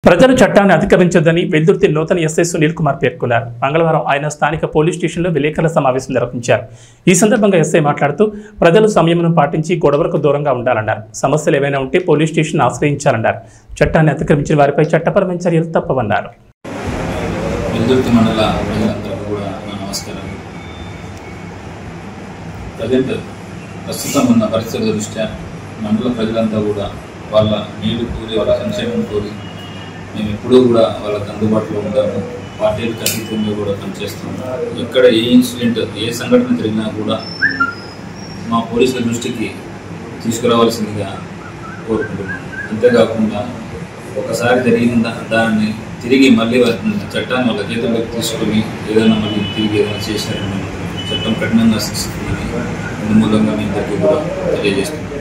ప్రజలు చట్టాన్ని అతిక్రమించొద్దని వెల్దుర్తి నూతన ఎస్ఐ సునీల్ కుమార్ పేర్కొన్నారు మంగళవారం ఆయన స్థానిక పోలీస్ స్టేషన్లో విలేకరుల సమావేశం నిర్వహించారు ఈ సందర్భంగా ఎస్ఐ మాట్లాడుతూ ప్రజలు సంయమనం పాటించి గొడవలకు దూరంగా ఉండాలన్నారు సమస్యలు ఏవైనా ఉంటే పోలీస్ స్టేషన్ ఆశ్రయించాలన్నారు చట్టాన్ని అతిక్రమించిన వారిపై చట్టపరమైన చర్యలు తప్పవన్నారు వెల్దుర్తి మండల ప్రజలందరికీ కూడా నా నమస్కారం ప్రజెంట్ ప్రస్తుతం ఉన్న పరిస్థితుల దృష్ట్యా మండల ప్రజలంతా కూడా వాళ్ళ నీళ్లు కోరి వాళ్ళ సంక్షేమం కోరి మేము ఎప్పుడూ కూడా వాళ్ళకి అందుబాటులో ఉంటాము పార్టీలకు అతీతంగా కూడా పనిచేస్తాము ఎక్కడ ఏ ఇన్సిడెంట్ ఏ సంఘటన జరిగినా కూడా మా పోలీసుల దృష్టికి తీసుకురావాల్సిందిగా కోరుకుంటున్నాం అంతేకాకుండా ఒకసారి జరిగిన దా- దాన్ని తిరిగి మళ్ళీ వాటిని చట్టాన్ని వాళ్ళ చేతుల్లోకి తీసుకొని ఏదైనా మళ్ళీ తిరిగి ఏదైనా చేశారని చట్టం కఠినంగా శిక్షిస్తుందని ఇందు మూలంగా మీ అందరికీ కూడా తెలియజేస్తున్నాం